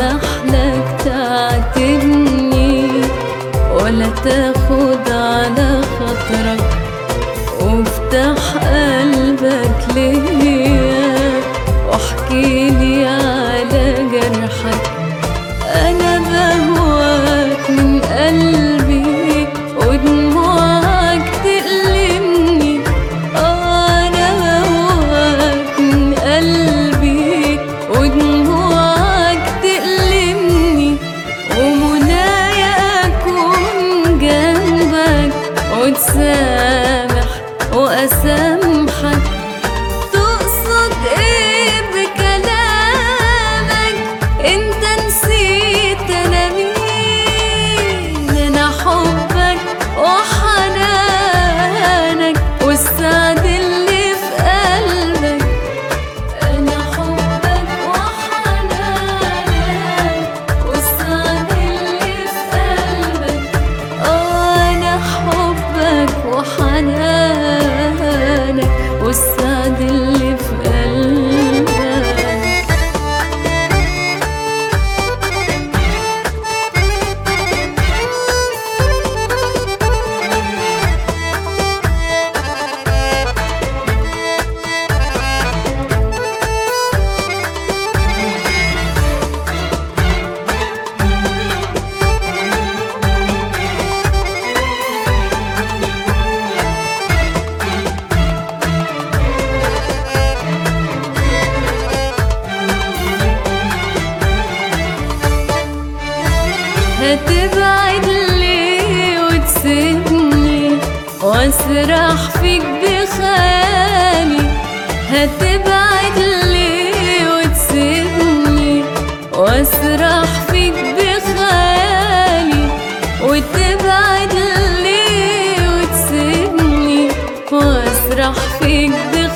اسمح لك تعاتبني ولا تاخد على خاطرك وافتح قلبك ليا واحكي لي على جرحك انا بهواك من قلبي ودموعك تألمني آه انا بهواك من قلبي ودموعك تألمني ومنايا اكون جنبك وتسامح واسامحك تقصد ايه بكلامك انت نسيت انا مين انا حبك وحنانك والسعد اللي في قلبك انا حبك وحنانك والسعد اللي في قلبك آه انا حبك وحنانك والسعد اللي في قلبك هتبعد ليه وتسيبني واسرح فيك بخيالي هتبعد ليه وتسيبني واسرح فيك بخيالي وتبعد ليه وتسيبني واسرح فيك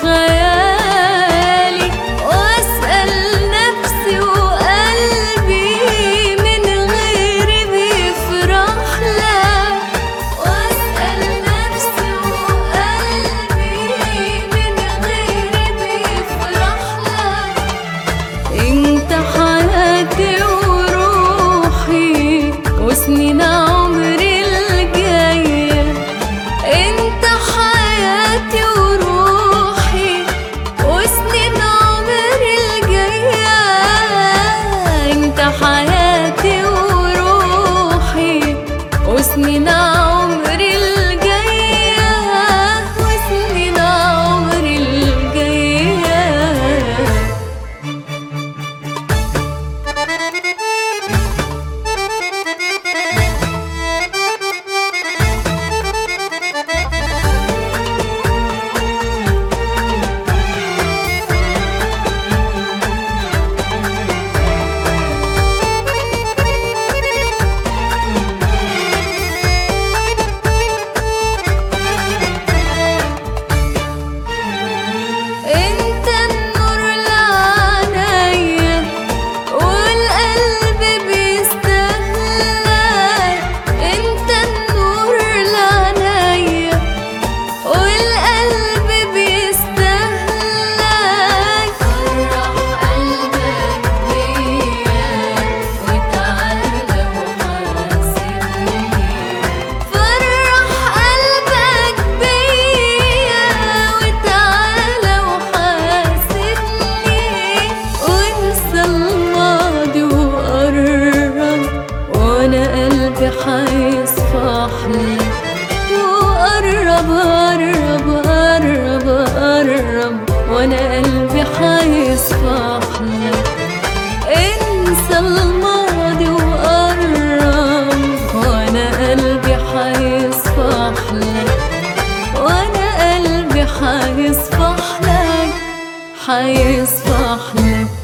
بخيالي واسأل نفسي وقلبي من غيري بيفرح لك واسأل نفسي وقلبي من غيري بيفرح لك انت حياتي وروحي وسنين عمري الجاية انت حياتي وروحي وسنين عمري الجاية انت حياتي وروحي وسنين عمري الجاية وسنين عمري الجاية انت النور لعينيا والقلب بيستهلاك انت النور لعينيا والقلب بيستهلاك فرح قلبك بيا وتعالى وحاسبني فرح قلبك بيا وتعالى وحاسبني وانسى الماضي وقرب وانا قلبي حيصفح لك وقرب قرب قرب قرب وانا قلبي حيصفح لك انسى الماضي وقرب وانا قلبي حيصفح لك وانا قلبي حيصفح لك حيصفح لك